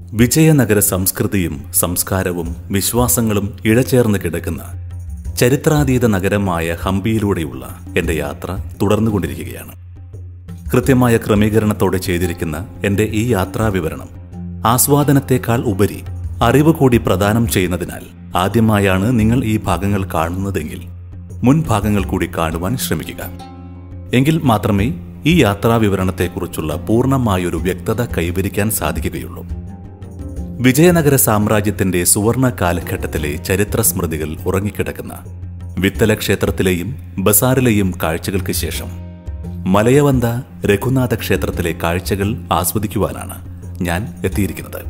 വിജയനഗര സംസ്കൃതിയും സംസ്കാരവും വിശ്വാസങ്ങളും ഇഴചേർന്ന് കിടക്കുന്ന ചരിത്രാതീത നഗരമായ ഹംപിയിലൂടെയുള്ള എൻ്റെ യാത്ര തുടർന്നുകൊണ്ടിരിക്കുകയാണ് കൃത്യമായ ക്രമീകരണത്തോടെ ചെയ്തിരിക്കുന്ന എൻ്റെ ഈ യാത്രാ വിവരണം ആസ്വാദനത്തെക്കാൾ ഉപരി അറിവ് കൂടി പ്രദാനം ചെയ്യുന്നതിനാൽ ആദ്യമായാണ് നിങ്ങൾ ഈ ഭാഗങ്ങൾ കാണുന്നതെങ്കിൽ മുൻ ഭാഗങ്ങൾ കൂടി കാണുവാൻ ശ്രമിക്കുക എങ്കിൽ മാത്രമേ ഈ യാത്രാ വിവരണത്തെക്കുറിച്ചുള്ള പൂർണ്ണമായൊരു വ്യക്തത കൈവരിക്കാൻ സാധിക്കുകയുള്ളൂ വിജയനഗര സാമ്രാജ്യത്തിന്റെ സുവർണ കാലഘട്ടത്തിലെ ചരിത്ര സ്മൃതികൾ ഉറങ്ങിക്കിടക്കുന്ന വിത്തല ക്ഷേത്രത്തിലെയും ബസാറിലെയും കാഴ്ചകൾക്ക് ശേഷം മലയവന്ത രഘുനാഥ ക്ഷേത്രത്തിലെ കാഴ്ചകൾ ആസ്വദിക്കുവാനാണ് ഞാൻ എത്തിയിരിക്കുന്നത്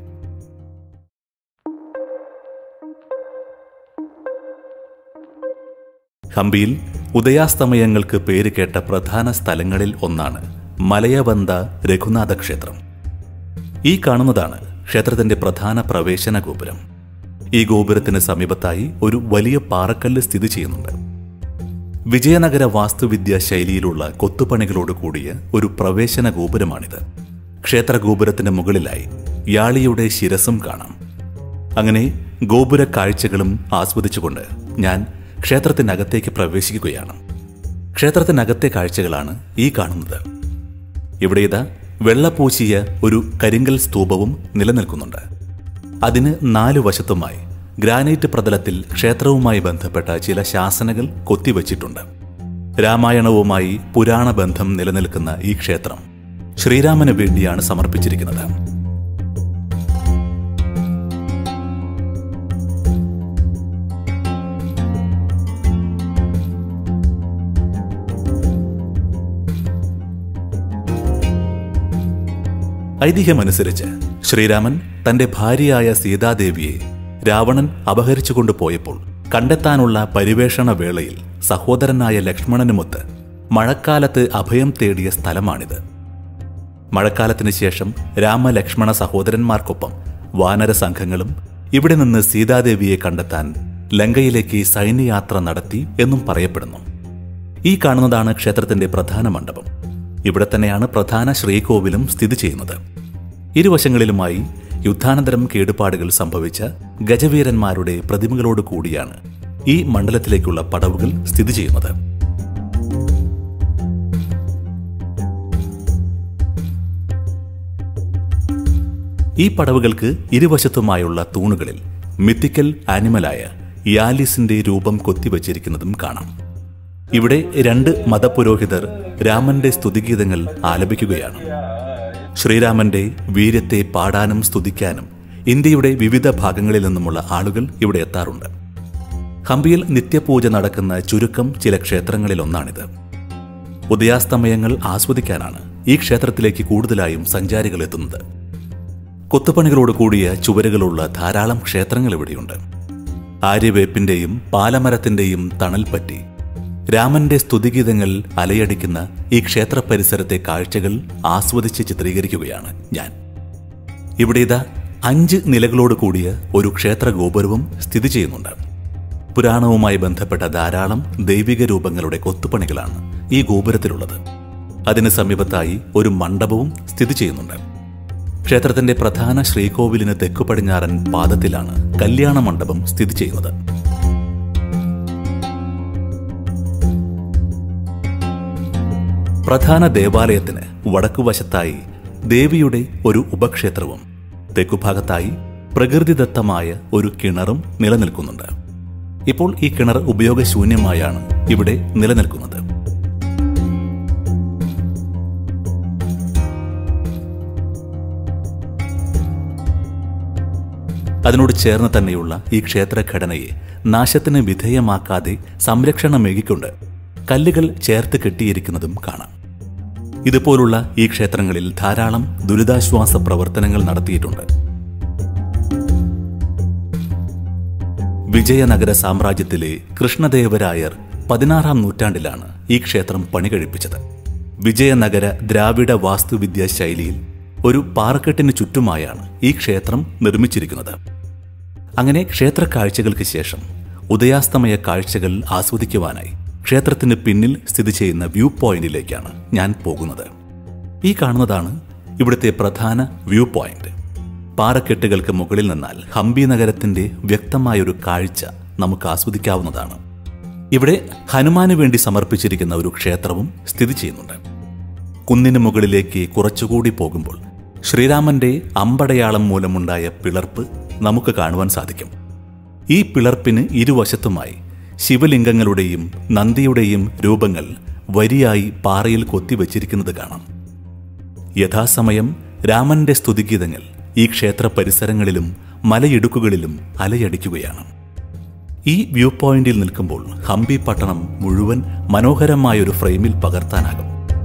ഹംപിയിൽ ഉദയാസ്തമയങ്ങൾക്ക് പേര് കേട്ട പ്രധാന സ്ഥലങ്ങളിൽ ഒന്നാണ് മലയവന്ത രഘുനാഥ ക്ഷേത്രം ഈ കാണുന്നതാണ് ക്ഷേത്രത്തിന്റെ പ്രധാന പ്രവേശന ഗോപുരം ഈ ഗോപുരത്തിന് സമീപത്തായി ഒരു വലിയ പാറക്കല്ല് സ്ഥിതി ചെയ്യുന്നുണ്ട് വിജയനഗര വാസ്തുവിദ്യാ ശൈലിയിലുള്ള കൊത്തുപണികളോട് കൂടിയ ഒരു പ്രവേശന ഗോപുരമാണിത് ക്ഷേത്ര ഗോപുരത്തിന് മുകളിലായി യാളിയുടെ ശിരസും കാണാം അങ്ങനെ ഗോപുര കാഴ്ചകളും ആസ്വദിച്ചുകൊണ്ട് ഞാൻ ക്ഷേത്രത്തിനകത്തേക്ക് പ്രവേശിക്കുകയാണ് ക്ഷേത്രത്തിനകത്തെ കാഴ്ചകളാണ് ഈ കാണുന്നത് ഇവിടെ ഇതാ വെള്ളപൂശിയ ഒരു കരിങ്കൽ സ്തൂപവും നിലനിൽക്കുന്നുണ്ട് അതിന് നാലു വശത്തുമായി ഗ്രാനൈറ്റ് പ്രതലത്തിൽ ക്ഷേത്രവുമായി ബന്ധപ്പെട്ട ചില ശാസനകൾ കൊത്തിവച്ചിട്ടുണ്ട് രാമായണവുമായി പുരാണ ബന്ധം നിലനിൽക്കുന്ന ഈ ക്ഷേത്രം ശ്രീരാമന് വേണ്ടിയാണ് സമർപ്പിച്ചിരിക്കുന്നത് ഐതിഹ്യമനുസരിച്ച് ശ്രീരാമൻ തന്റെ ഭാര്യയായ സീതാദേവിയെ രാവണൻ അപഹരിച്ചുകൊണ്ടു പോയപ്പോൾ കണ്ടെത്താനുള്ള പരിവേഷണ വേളയിൽ സഹോദരനായ ലക്ഷ്മണനുമൊത്ത് മഴക്കാലത്ത് അഭയം തേടിയ സ്ഥലമാണിത് മഴക്കാലത്തിന് ശേഷം രാമലക്ഷ്മണ സഹോദരന്മാർക്കൊപ്പം വാനര സംഘങ്ങളും ഇവിടെ നിന്ന് സീതാദേവിയെ കണ്ടെത്താൻ ലങ്കയിലേക്ക് സൈന്യയാത്ര നടത്തി എന്നും പറയപ്പെടുന്നു ഈ കാണുന്നതാണ് ക്ഷേത്രത്തിന്റെ പ്രധാന മണ്ഡപം ഇവിടെ തന്നെയാണ് പ്രധാന ശ്രീകോവിലും സ്ഥിതി ചെയ്യുന്നത് ഇരുവശങ്ങളിലുമായി യുദ്ധാനന്തരം കേടുപാടുകൾ സംഭവിച്ച ഗജവീരന്മാരുടെ പ്രതിമകളോട് കൂടിയാണ് ഈ മണ്ഡലത്തിലേക്കുള്ള പടവുകൾ സ്ഥിതി ചെയ്യുന്നത് ഈ പടവുകൾക്ക് ഇരുവശത്തുമായുള്ള തൂണുകളിൽ മിത്തിക്കൽ ആനിമലായ യാലിസിന്റെ രൂപം കൊത്തിവച്ചിരിക്കുന്നതും കാണാം ഇവിടെ രണ്ട് മതപുരോഹിതർ രാമന്റെ സ്തുതിഗീതങ്ങൾ ആലപിക്കുകയാണ് ശ്രീരാമന്റെ വീര്യത്തെ പാടാനും സ്തുതിക്കാനും ഇന്ത്യയുടെ വിവിധ ഭാഗങ്ങളിൽ നിന്നുമുള്ള ആളുകൾ ഇവിടെ എത്താറുണ്ട് ഹംപിയിൽ നിത്യപൂജ നടക്കുന്ന ചുരുക്കം ചില ക്ഷേത്രങ്ങളിലൊന്നാണിത് ഉദയാസ്തമയങ്ങൾ ആസ്വദിക്കാനാണ് ഈ ക്ഷേത്രത്തിലേക്ക് കൂടുതലായും സഞ്ചാരികൾ എത്തുന്നത് കൊത്തുപണികളോട് കൂടിയ ചുവരുകളുള്ള ധാരാളം ക്ഷേത്രങ്ങൾ ഇവിടെയുണ്ട് ആര്യവേപ്പിന്റെയും പാലമരത്തിന്റെയും തണൽ പറ്റി രാമന്റെ സ്തുതിഗീതങ്ങൾ അലയടിക്കുന്ന ഈ ക്ഷേത്ര പരിസരത്തെ കാഴ്ചകൾ ആസ്വദിച്ച് ചിത്രീകരിക്കുകയാണ് ഞാൻ ഇവിടെ ഇതാ അഞ്ച് നിലകളോട് കൂടിയ ഒരു ക്ഷേത്ര ഗോപുരവും സ്ഥിതി ചെയ്യുന്നുണ്ട് പുരാണവുമായി ബന്ധപ്പെട്ട ധാരാളം ദൈവിക രൂപങ്ങളുടെ കൊത്തുപണികളാണ് ഈ ഗോപുരത്തിലുള്ളത് അതിന് സമീപത്തായി ഒരു മണ്ഡപവും സ്ഥിതി ചെയ്യുന്നുണ്ട് ക്ഷേത്രത്തിന്റെ പ്രധാന ശ്രീകോവിലിന് തെക്കു പടിഞ്ഞാറൻ പാദത്തിലാണ് കല്യാണ മണ്ഡപം സ്ഥിതി ചെയ്യുന്നത് പ്രധാന ദേവാലയത്തിന് വടക്കുവശത്തായി ദേവിയുടെ ഒരു ഉപക്ഷേത്രവും തെക്കുഭാഗത്തായി പ്രകൃതിദത്തമായ ഒരു കിണറും നിലനിൽക്കുന്നുണ്ട് ഇപ്പോൾ ഈ കിണർ ഉപയോഗശൂന്യമായാണ് ഇവിടെ നിലനിൽക്കുന്നത് അതിനോട് ചേർന്ന് തന്നെയുള്ള ഈ ക്ഷേത്രഘടനയെ നാശത്തിന് വിധേയമാക്കാതെ സംരക്ഷണമേകിക്കൊണ്ട് കല്ലുകൾ ചേർത്ത് കെട്ടിയിരിക്കുന്നതും കാണാം ഇതുപോലുള്ള ഈ ക്ഷേത്രങ്ങളിൽ ധാരാളം ദുരിതാശ്വാസ പ്രവർത്തനങ്ങൾ നടത്തിയിട്ടുണ്ട് വിജയനഗര സാമ്രാജ്യത്തിലെ കൃഷ്ണദേവരായർ പതിനാറാം നൂറ്റാണ്ടിലാണ് ഈ ക്ഷേത്രം പണികഴിപ്പിച്ചത് വിജയനഗര ദ്രാവിഡ വാസ്തുവിദ്യാ ശൈലിയിൽ ഒരു പാറക്കെട്ടിന് ചുറ്റുമായാണ് ഈ ക്ഷേത്രം നിർമ്മിച്ചിരിക്കുന്നത് അങ്ങനെ ക്ഷേത്ര കാഴ്ചകൾക്ക് ശേഷം ഉദയാസ്തമയ കാഴ്ചകൾ ആസ്വദിക്കുവാനായി ക്ഷേത്രത്തിന് പിന്നിൽ സ്ഥിതി ചെയ്യുന്ന വ്യൂ പോയിന്റിലേക്കാണ് ഞാൻ പോകുന്നത് ഈ കാണുന്നതാണ് ഇവിടുത്തെ പ്രധാന വ്യൂ പോയിന്റ് പാറക്കെട്ടുകൾക്ക് മുകളിൽ നിന്നാൽ ഹംപി നഗരത്തിന്റെ വ്യക്തമായൊരു കാഴ്ച നമുക്ക് ആസ്വദിക്കാവുന്നതാണ് ഇവിടെ ഹനുമാന് വേണ്ടി സമർപ്പിച്ചിരിക്കുന്ന ഒരു ക്ഷേത്രവും സ്ഥിതി ചെയ്യുന്നുണ്ട് കുന്നിന് മുകളിലേക്ക് കുറച്ചുകൂടി പോകുമ്പോൾ ശ്രീരാമന്റെ അമ്പടയാളം മൂലമുണ്ടായ പിളർപ്പ് നമുക്ക് കാണുവാൻ സാധിക്കും ഈ പിളർപ്പിന് ഇരുവശത്തുമായി ശിവലിംഗങ്ങളുടെയും നന്ദിയുടെയും രൂപങ്ങൾ വരിയായി പാറയിൽ കൊത്തിവച്ചിരിക്കുന്നത് കാണാം യഥാസമയം രാമന്റെ സ്തുതിഗീതങ്ങൾ ഈ ക്ഷേത്ര പരിസരങ്ങളിലും മലയിടുക്കുകളിലും അലയടിക്കുകയാണ് ഈ വ്യൂ പോയിന്റിൽ നിൽക്കുമ്പോൾ ഹംപി പട്ടണം മുഴുവൻ മനോഹരമായൊരു ഫ്രെയിമിൽ പകർത്താനാകും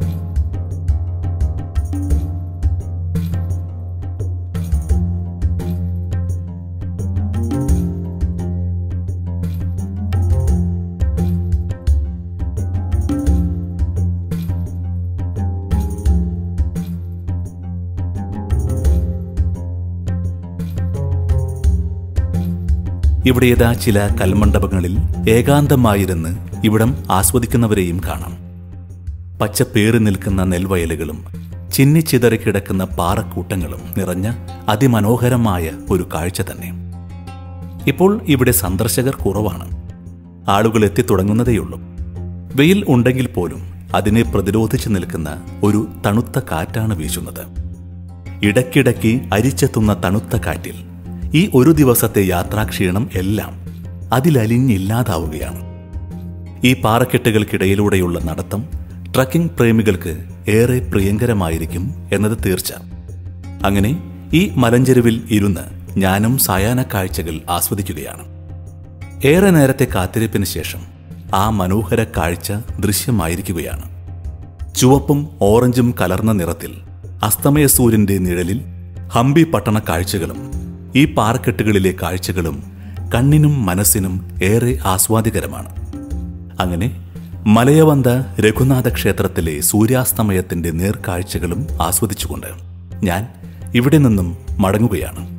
ഇവിടെ ഏതാ ചില കൽമണ്ഡപങ്ങളിൽ ഏകാന്തമായിരുന്ന് ഇവിടം ആസ്വദിക്കുന്നവരെയും കാണാം പച്ചപ്പേറി നിൽക്കുന്ന നെൽവയലുകളും ചിന്നിച്ചിതറി കിടക്കുന്ന പാറക്കൂട്ടങ്ങളും നിറഞ്ഞ അതിമനോഹരമായ ഒരു കാഴ്ച തന്നെ ഇപ്പോൾ ഇവിടെ സന്ദർശകർ കുറവാണ് ആളുകൾ എത്തിത്തുടങ്ങുന്നതേയുള്ളൂ വെയിൽ ഉണ്ടെങ്കിൽ പോലും അതിനെ പ്രതിരോധിച്ചു നിൽക്കുന്ന ഒരു തണുത്ത കാറ്റാണ് വീശുന്നത് ഇടയ്ക്കിടയ്ക്ക് അരിച്ചെത്തുന്ന തണുത്ത കാറ്റിൽ ഈ ഒരു ദിവസത്തെ യാത്രാക്ഷീണം എല്ലാം അതിലലിഞ്ഞില്ലാതാവുകയാണ് ഈ പാറക്കെട്ടുകൾക്കിടയിലൂടെയുള്ള നടത്തം ട്രക്കിംഗ് പ്രേമികൾക്ക് ഏറെ പ്രിയങ്കരമായിരിക്കും എന്നത് തീർച്ച അങ്ങനെ ഈ മലഞ്ചെരുവിൽ ഇരുന്ന് ഞാനും സായാഹ്ന കാഴ്ചകൾ ആസ്വദിക്കുകയാണ് ഏറെ നേരത്തെ കാത്തിരിപ്പിന് ശേഷം ആ മനോഹര കാഴ്ച ദൃശ്യമായിരിക്കുകയാണ് ചുവപ്പും ഓറഞ്ചും കലർന്ന നിറത്തിൽ അസ്തമയ സൂര്യന്റെ നിഴലിൽ ഹംപി പട്ടണ കാഴ്ചകളും ഈ പാറക്കെട്ടുകളിലെ കാഴ്ചകളും കണ്ണിനും മനസ്സിനും ഏറെ ആസ്വാദികരമാണ് അങ്ങനെ മലയവന്ത രഘുനാഥ ക്ഷേത്രത്തിലെ സൂര്യാസ്തമയത്തിന്റെ നേർക്കാഴ്ചകളും ആസ്വദിച്ചുകൊണ്ട് ഞാൻ ഇവിടെ നിന്നും മടങ്ങുകയാണ്